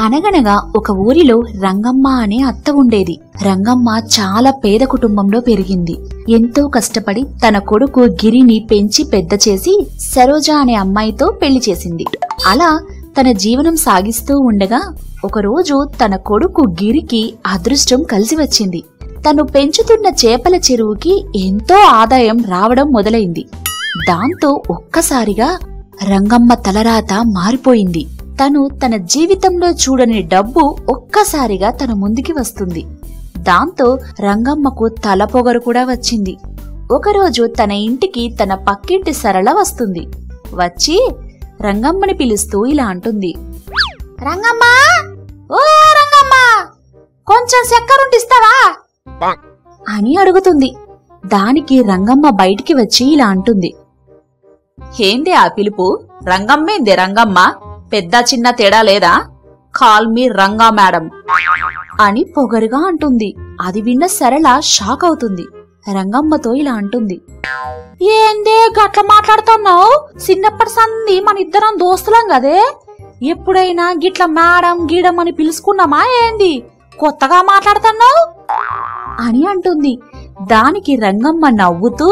అనగనగా ఒక ఊరిలో రంగమ్మ అనే అత్త ఉండేది రంగమ్మ చాలా పేద కుటుంబంలో పెరిగింది ఎంతో కష్టపడి తన కొడుకు గిరిని పెంచి పెద్ద చేసి సరోజ అనే అమ్మాయితో పెళ్లి చేసింది అలా తన జీవనం సాగిస్తూ ఉండగా ఒకరోజు తన కొడుకు గిరికి అదృష్టం కలిసి వచ్చింది తను పెంచుతున్న చేపల చెరువుకి ఎంతో ఆదాయం రావడం మొదలైంది దాంతో ఒక్కసారిగా రంగమ్మ తలరాత మారిపోయింది తను తన జీవితంలో చూడని డబ్బు ఒక్కసారిగా తన ముందుకి వస్తుంది దాంతో రంగమ్మకు తలపొగరు కూడా వచ్చింది ఒకరోజు తన ఇంటికి తన పక్కింటి సరళ వస్తుంది వచ్చి రంగమ్మని పిలుస్తూ ఇలా అంటుంది రంగమ్మ ఓ రంగమ్మ కొంచెం చక్కరుంటిస్తావా అని అడుగుతుంది దానికి రంగమ్మ బయటికి వచ్చి ఇలా అంటుంది ఏంది ఆ పిలుపు రంగమ్మేంది రంగమ్మ పెద్ద చిన్న తేడా లేదా కాల్ మీ రంగా మేడం అని పొగరుగా అంటుంది అది విన్న సరళ షాక్ అవుతుంది రంగమ్మతో ఇలా అంటుంది ఏందే గట్ల మాట్లాడుతున్నావు చిన్నప్పటి సంది మన ఇద్దరం దోస్తులం కదే ఎప్పుడైనా గిట్ల మేడం గీడం అని పిలుచుకున్నామా ఏంది కొత్తగా మాట్లాడుతున్నావు అని అంటుంది దానికి రంగమ్మ నవ్వుతూ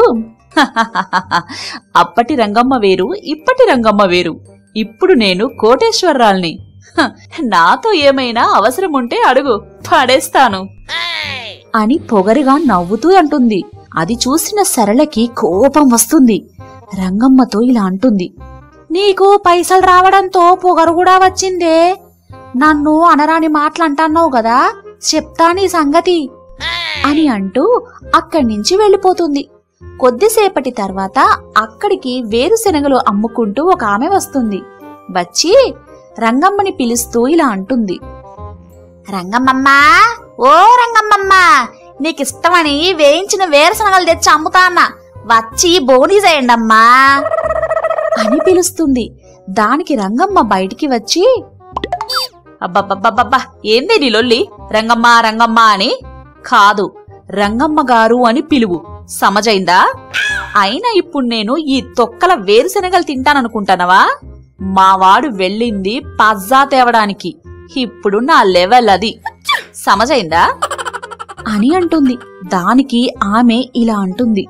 అప్పటి రంగమ్మ వేరు ఇప్పటి రంగమ్మ వేరు ఇప్పుడు నేను కోటేశ్వరరాల్ని హ, నాతో ఏమైనా అవసరం ఉంటే అడుగు పడేస్తాను అని పొగరుగా నవ్వుతూ అంటుంది అది చూసిన సరళకి కోపం వస్తుంది రంగమ్మతో ఇలా అంటుంది నీకు పైసలు రావడంతో పొగరు కూడా వచ్చిందే నన్ను అనరాని మాటలంటన్నావు కదా చెప్తా నీ సంగతి అని అంటూ అక్కడి నుంచి వెళ్ళిపోతుంది కొద్దిసేపటి తర్వాత అక్కడికి వేరుశెనగలు అమ్ముకుంటూ ఒక ఆమె వస్తుంది వచ్చి రంగమ్మని పిలుస్తూ ఇలా అంటుంది రంగమ్మమ్మా ఓ రంగమ్మమ్మ నీకిష్టమని వేయించిన వేరుశనగలు తెచ్చి అమ్ముతా అన్న వచ్చి బోనీ చేయండమ్మా అని పిలుస్తుంది దానికి రంగమ్మ బయటికి వచ్చి అబ్బబ్బబ్బబ్బబ్బా ఏంది నీ లొల్లి రంగమ్మ రంగమ్మ అని కాదు రంగమ్మ గారు అని పిలువు సమజైందా అయినా ఇప్పుడు నేను ఈ తొక్కల వేరుశనగలు తింటాననుకుంటానవా మావాడు వెళ్ళింది పజ్జా తేవడానికి ఇప్పుడు నా లెవెల్ అది సమజైందా అని అంటుంది దానికి ఆమె ఇలా అంటుంది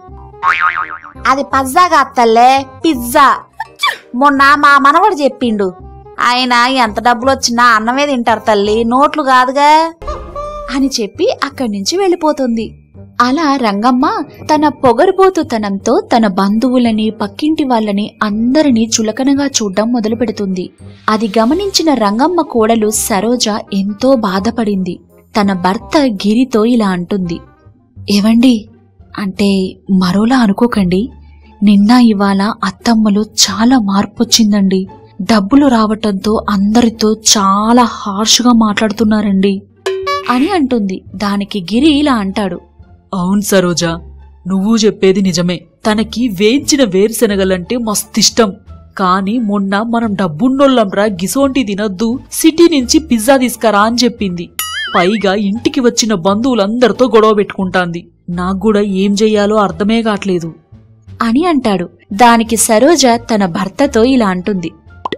అది పజ్జాగా అత్తల్లే పిజ్జా మొన్న మా మనవడు చెప్పిండు ఆయన ఎంత డబ్బులు వచ్చినా అన్నమే తింటారు తల్లి నోట్లు కాదుగా అని చెప్పి అక్కడి నుంచి వెళ్ళిపోతుంది అలా రంగమ్మ తన పొగరుబోతుతనంతో తన బంధువులని పక్కింటి వాళ్ళని అందరినీ చులకనగా చూడ్డం మొదలు పెడుతుంది అది గమనించిన రంగమ్మ కోడలు సరోజ ఎంతో బాధపడింది తన భర్త గిరితో ఇలా అంటుంది ఏవండి అంటే మరోలా అనుకోకండి నిన్న ఇవాళ అత్తమ్మలో చాలా మార్పు వచ్చిందండి డబ్బులు రావటంతో అందరితో చాలా హార్ష్గా మాట్లాడుతున్నారండి అని అంటుంది దానికి గిరి ఇలా అంటాడు అవును సరోజా నువ్వు చెప్పేది నిజమే తనకి వేయించిన వేరుశెనగలంటే మస్తిష్టం కానీ మొన్న మనం డబ్బున్నోళ్ళంరా గిసోంటి తినొద్దు సిటీ నుంచి పిజ్జా తీసుకురా అని చెప్పింది పైగా ఇంటికి వచ్చిన బంధువులందరితో గొడవ పెట్టుకుంటాంది నాకు కూడా ఏం చెయ్యాలో అర్థమే కావట్లేదు అని అంటాడు దానికి సరోజ తన భర్తతో ఇలా అంటుంది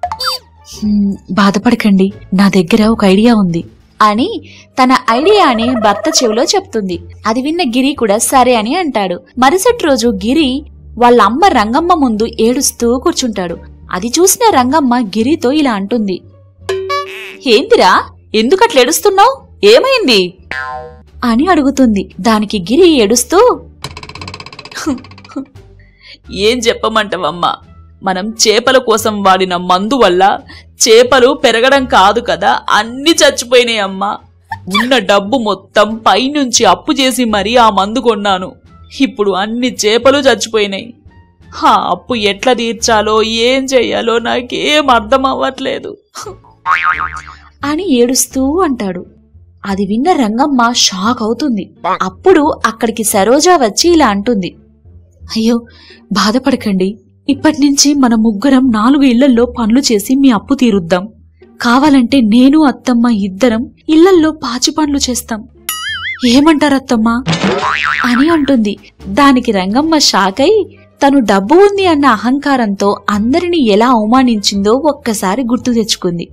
"హ్మ్, బాధపడకండి నా దగ్గర ఒక ఐడియా ఉంది అని తన ఐడియాని భర్త చెవిలో చెప్తుంది అది విన్న గిరి కూడా సరే అని అంటాడు మరుసటి రోజు గిరి వాళ్ళ అమ్మ రంగమ్మ ముందు ఏడుస్తూ కూర్చుంటాడు అది చూసిన రంగమ్మ గిరితో ఇలా అంటుంది ఏందిరా ఎందుకట్లా ఏడుస్తున్నావు ఏమైంది అని అడుగుతుంది దానికి గిరి ఏడుస్తూ ఏం చెప్పమంటావమ్మా మనం చేపల కోసం వాడిన మందు వల్ల చేపలు పెరగడం కాదు కదా అన్ని చచ్చిపోయినాయి అమ్మా ఉన్న డబ్బు మొత్తం పైనుంచి అప్పు చేసి మరీ ఆ మందు కొన్నాను ఇప్పుడు అన్ని చేపలు చచ్చిపోయినాయి ఆ అప్పు ఎట్లా తీర్చాలో ఏం చెయ్యాలో నాకేం అర్థం అవ్వట్లేదు అని ఏడుస్తూ అంటాడు అది విన్న రంగమ్మ షాక్ అవుతుంది అప్పుడు అక్కడికి సరోజ వచ్చి ఇలా అంటుంది అయ్యో బాధపడకండి ఇప్పటినుంచి మన ముగ్గురం నాలుగు ఇళ్లల్లో పనులు చేసి మీ అప్పు తీరుద్దాం కావాలంటే నేను అత్తమ్మ ఇద్దరం ఇళ్లల్లో పాచి పనులు చేస్తాం ఏమంటారు అత్తమ్మ అని అంటుంది దానికి రంగమ్మ షాక్ అయి తను డబ్బు ఉంది అన్న అహంకారంతో అందరినీ ఎలా అవమానించిందో ఒక్కసారి గుర్తు తెచ్చుకుంది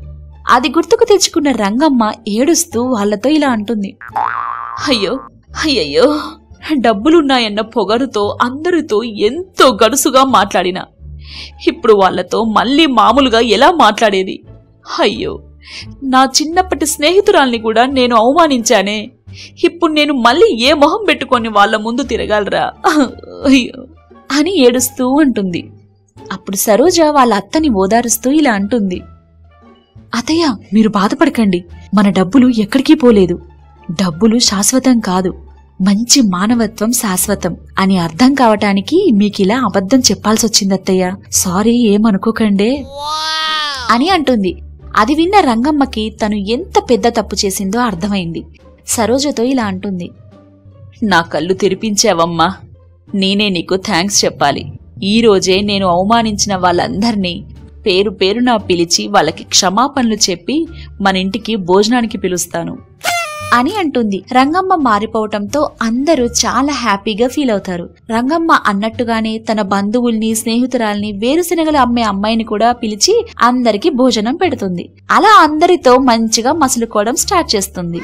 అది గుర్తుకు తెచ్చుకున్న రంగమ్మ ఏడుస్తూ వాళ్ళతో ఇలా అంటుంది అయ్యో అయ్యయ్యో డబ్బులున్నాయన్న పొగరుతో అందరితో ఎంతో గడుసుగా మాట్లాడినా ఇప్పుడు వాళ్ళతో మళ్ళీ మామూలుగా ఎలా మాట్లాడేది అయ్యో నా చిన్నప్పటి స్నేహితురాల్ని కూడా నేను అవమానించానే ఇప్పుడు నేను మళ్ళీ ఏ మొహం పెట్టుకొని వాళ్ళ ముందు తిరగాలరా అయ్యో అని ఏడుస్తూ ఉంటుంది అప్పుడు సరోజ వాళ్ళ అత్తని ఓదారుస్తూ ఇలా అంటుంది అతయ్య మీరు బాధపడకండి మన డబ్బులు ఎక్కడికి పోలేదు డబ్బులు శాశ్వతం కాదు మంచి మానవత్వం శాశ్వతం అని అర్థం కావటానికి మీకిలా అబద్ధం చెప్పాల్సొచ్చింది అత్తయ్య సారీ ఏమనుకోకండే అని అంటుంది అది విన్న రంగమ్మకి తను ఎంత పెద్ద తప్పు చేసిందో అర్థమైంది సరోజతో ఇలా అంటుంది నా కళ్ళు తెరిపించావమ్మా నేనే నీకు థ్యాంక్స్ చెప్పాలి ఈ రోజే నేను అవమానించిన వాళ్ళందర్నీ పేరు పేరునా పిలిచి వాళ్ళకి క్షమాపణలు చెప్పి మన ఇంటికి భోజనానికి పిలుస్తాను అని అంటుంది రంగమ్మ మారిపోవటంతో అందరూ చాలా హ్యాపీగా ఫీల్ అవుతారు రంగమ్మ అన్నట్టుగానే తన బంధువుల్ని స్నేహితురాల్ని వేరుశనగలు అమ్మే అమ్మాయిని కూడా పిలిచి అందరికీ భోజనం పెడుతుంది అలా అందరితో మంచిగా మసులుకోవడం స్టార్ట్ చేస్తుంది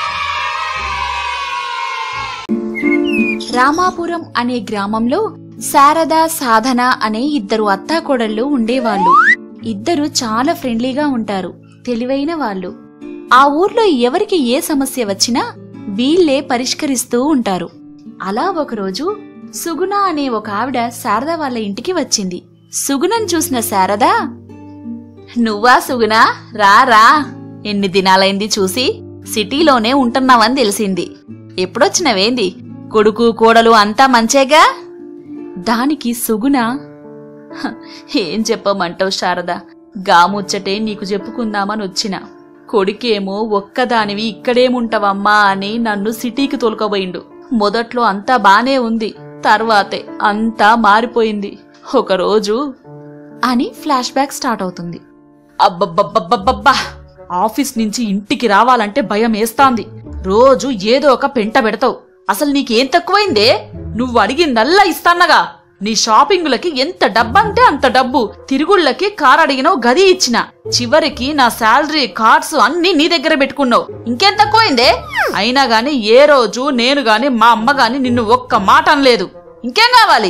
రామాపురం అనే గ్రామంలో శారద సాధన అనే ఇద్దరు అత్తాకోడళ్ళు ఉండేవాళ్ళు ఇద్దరు చాలా ఫ్రెండ్లీగా ఉంటారు తెలివైన వాళ్ళు ఆ ఊర్లో ఎవరికి ఏ సమస్య వచ్చినా వీళ్ళే పరిష్కరిస్తూ ఉంటారు అలా ఒకరోజు సుగుణ అనే ఒక ఆవిడ శారద వాళ్ళ ఇంటికి వచ్చింది సుగుణను చూసిన శారద నువ్వా సుగునా రా రా ఎన్ని దినాలైంది చూసి సిటీలోనే ఉంటున్నావని తెలిసింది ఎప్పుడొచ్చినవేంది కొడుకు కోడలు అంతా మంచేగా దానికి సుగుణ హ, ఏం చెప్పమంటావు శారద గాముచ్చటే నీకు చెప్పుకుందామని వచ్చిన కొడుకేమో ఒక్కదానివి ఇక్కడేముంటావమ్మా అని నన్ను సిటీకి తోలుకోబోయిండు మొదట్లో అంతా బానే ఉంది తర్వాతే అంతా మారిపోయింది ఒకరోజు అని ఫ్లాష్ బ్యాక్ స్టార్ట్ అవుతుంది అబ్బబ్బబ్బబ్బబ్బా ఆఫీస్ నుంచి ఇంటికి రావాలంటే భయం వేస్తాంది రోజు ఏదో ఒక పెంట పెడతావు అసలు నీకేం తక్కువైందే నువ్వు అడిగిందల్లా ఇస్తాన్నగా నీ షాపింగులకి ఎంత డబ్బంటే అంత డబ్బు తిరుగుళ్ళకి కార్ అడిగినావు గది ఇచ్చిన చివరికి నా శాలరీ కార్డ్స్ అన్ని నీ దగ్గర పెట్టుకున్నావు ఇంకేం తక్కువైందే అయినా గాని ఏ రోజు నేను గాని మా అమ్మ గాని నిన్ను ఒక్క మాట అనలేదు ఇంకేం కావాలి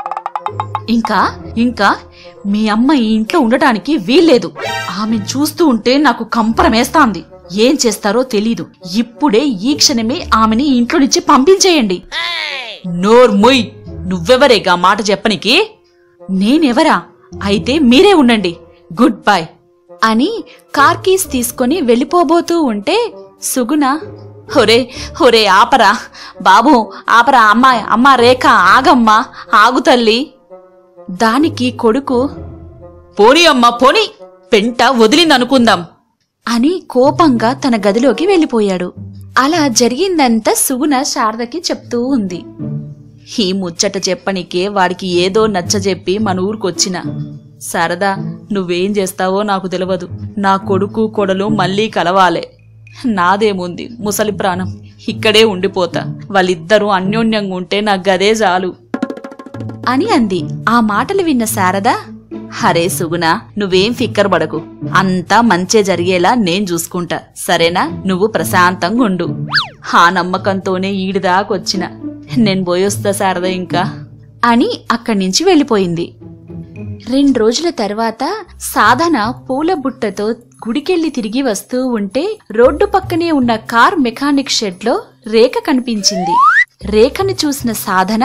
ఇంకా ఇంకా మీ అమ్మ ఈ ఇంట్లో ఉండటానికి వీల్లేదు ఆమె చూస్తూ ఉంటే నాకు కంపరమేస్తాంది ఏం చేస్తారో తెలీదు ఇప్పుడే ఈ క్షణమే ఆమెని ఈ ఇంట్లో నుంచి పంపించేయండి నోర్ముయ్ నువ్వెవరేగా మాట చెప్పనికి నేనెవరా అయితే మీరే ఉండండి గుడ్ బై అని కార్ కీస్ తీసుకొని వెళ్ళిపోబోతూ ఉంటే సుగుణ హొరే హొరే ఆపరా బాబు ఆపరా అమ్మా అమ్మా రేఖ ఆగమ్మా ఆగు తల్లి దానికి కొడుకు పోనీ అమ్మా పోనీ పెంట వదిలిందనుకుందాం అని కోపంగా తన గదిలోకి వెళ్ళిపోయాడు అలా జరిగిందంతా సుగుణ శారదకి చెప్తూ ఉంది ఈ ముచ్చట చెప్పనికే వాడికి ఏదో నచ్చజెప్పి మన ఊరికొచ్చిన సరదా నువ్వేం చేస్తావో నాకు తెలియదు నా కొడుకు కొడలు మళ్ళీ కలవాలే నాదేముంది ముసలి ప్రాణం ఇక్కడే ఉండిపోతా వాళ్ళిద్దరూ అన్యోన్యంగా ఉంటే నాకు గదే చాలు అని అంది ఆ మాటలు విన్న శారద హరే సుగుణ నువ్వేం ఫిక్కర్ పడకు అంతా మంచే జరిగేలా నేను చూసుకుంటా సరేనా నువ్వు ప్రశాంతంగా ఉండు ఆ నమ్మకంతోనే ఈడిదాకొచ్చిన నేను పోయొస్తా శారద ఇంకా అని అక్కడి నుంచి వెళ్ళిపోయింది రెండు రోజుల తర్వాత సాధన పూల బుట్టతో గుడికెళ్లి తిరిగి వస్తూ ఉంటే రోడ్డు పక్కనే ఉన్న కార్ మెకానిక్ షెడ్లో రేఖ కనిపించింది రేఖని చూసిన సాధన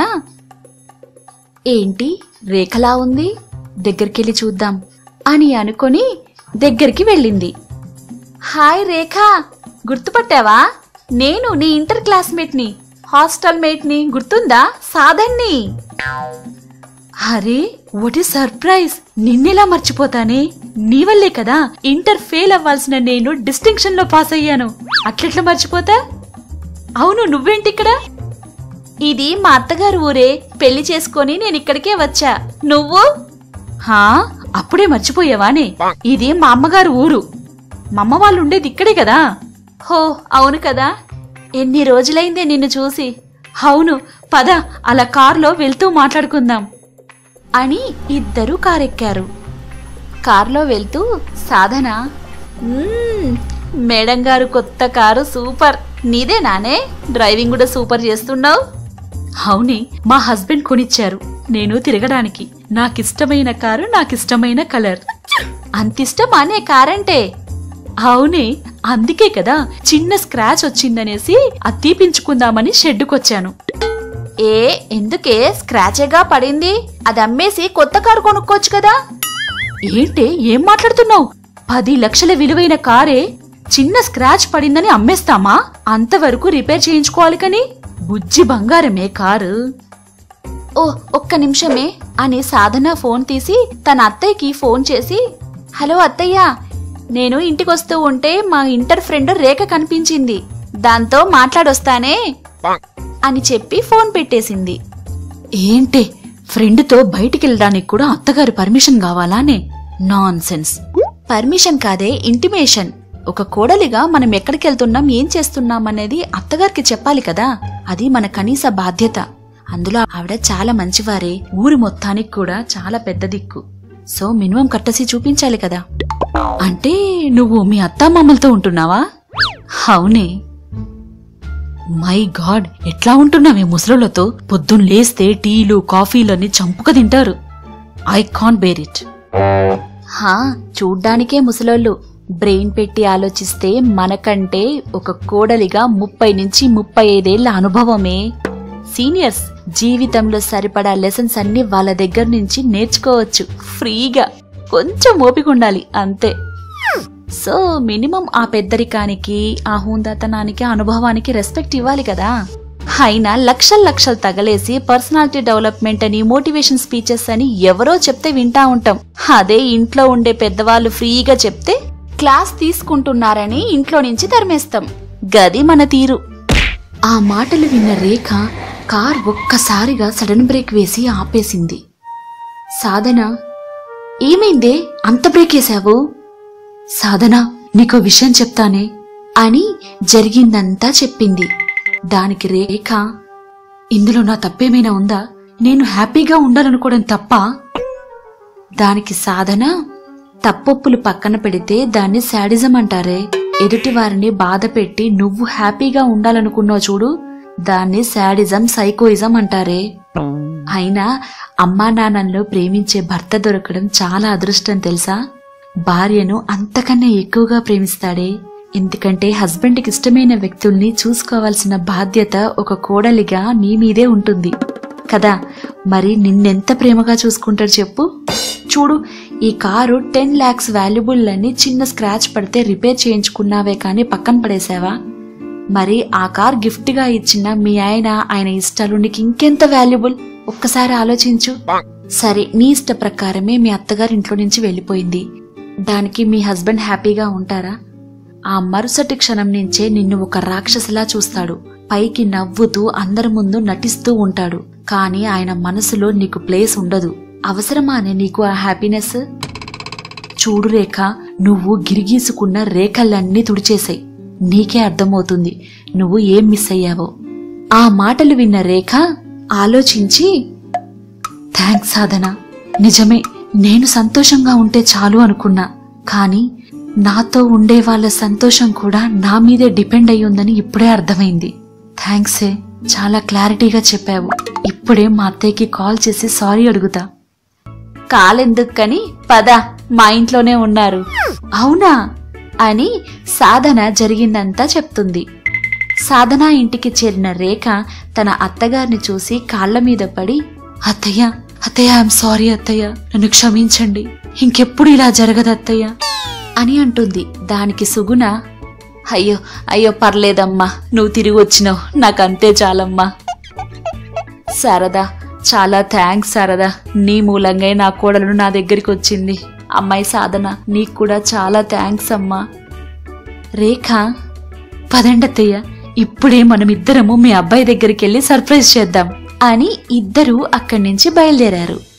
ఏంటి రేఖలా ఉంది దగ్గరికెళ్ళి చూద్దాం అని అనుకొని దగ్గరికి వెళ్ళింది హాయ్ రేఖ గుర్తుపట్టావా నేను నీ ఇంటర్ క్లాస్మేట్ని హాస్టల్ మేట్ని గుర్తుందా సాధన్ని అరే వాట్ ఇస్ సర్ప్రైజ్ నిన్నెలా మర్చిపోతానే నీ వల్లే కదా ఇంటర్ ఫెయిల్ అవ్వాల్సిన నేను డిస్టింక్షన్ లో పాస్ అయ్యాను అట్లెట్లా మర్చిపోతా అవును నువ్వేంటి ఇక్కడ ఇది మా అత్తగారు ఊరే పెళ్లి చేసుకొని నేను ఇక్కడికే వచ్చా నువ్వు హా అప్పుడే మర్చిపోయావానే ఇది మా అమ్మగారు ఊరు మా అమ్మ వాళ్ళు ఉండేది ఇక్కడే కదా హో అవును కదా ఎన్ని రోజులైందే నిన్ను చూసి అవును పద అలా కారులో వెళ్తూ మాట్లాడుకుందాం అని ఇద్దరూ కారెక్కారు కారులో వెళ్తూ సాధన మ్మ్, మేడం గారు కొత్త కారు సూపర్ నీదే నానే డ్రైవింగ్ కూడా సూపర్ చేస్తున్నావు అవునే మా హస్బెండ్ కొనిచ్చారు నేను తిరగడానికి నాకిష్టమైన కారు నాకిష్టమైన కలర్ అంతిష్టం అనే కారంటే అవునే అందుకే కదా చిన్న స్క్రాచ్ వచ్చిందనేసి అది తీపించుకుందామని షెడ్డుకొచ్చాను ఏ ఎందుకే స్క్రాచేగా పడింది అది అమ్మేసి కొత్త కారు కొనుక్కోవచ్చు కదా ఏంటే ఏం మాట్లాడుతున్నావు పది లక్షల విలువైన కారే చిన్న స్క్రాచ్ పడిందని అమ్మేస్తామా అంతవరకు రిపేర్ చేయించుకోవాలి కని బుజ్జి బంగారమే కారు ఓ ఒక్క నిమిషమే అని సాధన ఫోన్ తీసి తన అత్తయ్యకి ఫోన్ చేసి హలో అత్తయ్య నేను ఇంటికొస్తూ ఉంటే మా ఇంటర్ ఫ్రెండ్ రేఖ కనిపించింది దాంతో మాట్లాడొస్తానే అని చెప్పి ఫోన్ పెట్టేసింది ఏంటే ఫ్రెండ్తో బయటికి వెళ్ళడానికి కూడా అత్తగారి పర్మిషన్ కావాలానే నాన్ సెన్స్ పర్మిషన్ కాదే ఇంటిమేషన్ ఒక కోడలిగా మనం ఎక్కడికి వెళ్తున్నాం ఏం చేస్తున్నాం అనేది అత్తగారికి చెప్పాలి కదా అది మన కనీస బాధ్యత అందులో ఆవిడ చాలా మంచివారే ఊరి మొత్తానికి కూడా చాలా పెద్ద దిక్కు సో మినిమం కట్టసి చూపించాలి కదా అంటే నువ్వు మీ అత్తామామలతో ఉంటున్నావా అవునే మై గాడ్ ఎట్లా ఉంటున్నావే ముసలులతో పొద్దున్న లేస్తే టీలు కాఫీలని చంపుక తింటారు ఐ కాన్ బేర్ ఇట్ హా చూడ్డానికే ముసలోళ్ళు బ్రెయిన్ పెట్టి ఆలోచిస్తే మనకంటే ఒక కోడలిగా ముప్పై నుంచి ముప్పై ఐదేళ్ల అనుభవమే సీనియర్స్ జీవితంలో సరిపడా లెసన్స్ అన్ని వాళ్ళ దగ్గర నుంచి నేర్చుకోవచ్చు ఫ్రీగా కొంచెం ఓపిక ఉండాలి అంతే సో మినిమం ఆ పెద్దరికానికి ఆ హుందాతనానికి ఆ అనుభవానికి రెస్పెక్ట్ ఇవ్వాలి కదా అయినా లక్షలు లక్షలు తగలేసి పర్సనాలిటీ డెవలప్మెంట్ అని మోటివేషన్ స్పీచెస్ అని ఎవరో చెప్తే వింటా ఉంటాం అదే ఇంట్లో ఉండే పెద్దవాళ్ళు ఫ్రీగా చెప్తే క్లాస్ తీసుకుంటున్నారని ఇంట్లో నుంచి తరిమేస్తాం గది మన తీరు ఆ మాటలు విన్న రేఖ కార్ ఒక్కసారిగా సడన్ బ్రేక్ వేసి ఆపేసింది సాధన ఏమైందే అంత బ్రేక్ వేశావు సాధన నీకో విషయం చెప్తానే అని జరిగిందంతా చెప్పింది దానికి రేఖ ఇందులో నా తప్పేమైనా ఉందా నేను హ్యాపీగా ఉండాలనుకోవడం తప్ప దానికి సాధన తప్పొప్పులు పక్కన పెడితే దాన్ని శాడిజం అంటారే ఎదుటి వారిని బాధ పెట్టి నువ్వు హ్యాపీగా ఉండాలనుకున్నావు చూడు దాన్ని శాడిజం సైకోయిజం అంటారే అయినా అమ్మా నాన్నలను ప్రేమించే భర్త దొరకడం చాలా అదృష్టం తెలుసా భార్యను అంతకన్నా ఎక్కువగా ప్రేమిస్తాడే ఎందుకంటే హస్బెండ్కి ఇష్టమైన వ్యక్తుల్ని చూసుకోవాల్సిన బాధ్యత ఒక కోడలిగా నీ మీదే ఉంటుంది కదా మరి నిన్నెంత ప్రేమగా చూసుకుంటాడు చెప్పు చూడు ఈ కారు టెన్ లాక్స్ వాల్యుబుల్ అని చిన్న స్క్రాచ్ పడితే రిపేర్ చేయించుకున్నావే కానీ పక్కన పడేసావా మరి ఆ కార్ గిఫ్ట్ గా ఇచ్చిన మీ ఆయన ఆయన ఇష్టాలు నీకు ఇంకెంత వాల్యుబుల్ ఒక్కసారి ఆలోచించు సరే నీ ఇష్ట ప్రకారమే మీ అత్తగారి ఇంట్లో నుంచి వెళ్ళిపోయింది దానికి మీ హస్బెండ్ హ్యాపీగా ఉంటారా ఆ మరుసటి క్షణం నుంచే నిన్ను ఒక రాక్షసిలా చూస్తాడు పైకి నవ్వుతూ అందరి ముందు నటిస్తూ ఉంటాడు కానీ ఆయన మనసులో నీకు ప్లేస్ ఉండదు అవసరమానే నీకు ఆ హ్యాపీనెస్ చూడు రేఖ నువ్వు గిరిగీసుకున్న రేఖలన్నీ తుడిచేశాయి నీకే అర్థమవుతుంది నువ్వు ఏం మిస్ అయ్యావో ఆ మాటలు విన్న రేఖ ఆలోచించి థ్యాంక్స్ సాధన నిజమే నేను సంతోషంగా ఉంటే చాలు అనుకున్నా కానీ నాతో ఉండే వాళ్ళ సంతోషం కూడా నా మీదే డిపెండ్ అయి ఉందని ఇప్పుడే అర్థమైంది థ్యాంక్సే చాలా క్లారిటీగా చెప్పావు ఇప్పుడే మా అత్తయ్యకి కాల్ చేసి సారీ అడుగుతా కాలెందుకు కని పద మా ఇంట్లోనే ఉన్నారు అవునా అని సాధన జరిగిందంతా చెప్తుంది సాధన ఇంటికి చేరిన రేఖ తన అత్తగారిని చూసి కాళ్ల మీద పడి అత్తయ్య అత్తయ్య ఐఎమ్ సారీ అత్తయ్య నన్ను క్షమించండి ఇంకెప్పుడు ఇలా జరగదు అత్తయ్య అని అంటుంది దానికి సుగుణ అయ్యో అయ్యో పర్లేదమ్మా నువ్వు తిరిగి వచ్చినావు నాకంతే చాలమ్మా శారదా చాలా థ్యాంక్స్ శారదా నీ మూలంగా నా కోడలు నా దగ్గరికి వచ్చింది అమ్మాయి సాధన నీకు కూడా చాలా థ్యాంక్స్ అమ్మా రేఖ పదండి అత్తయ్య ఇప్పుడే మనం ఇద్దరము మీ అబ్బాయి దగ్గరికి వెళ్ళి సర్ప్రైజ్ చేద్దాం అని ఇద్దరూ అక్కడి నుంచి బయలుదేరారు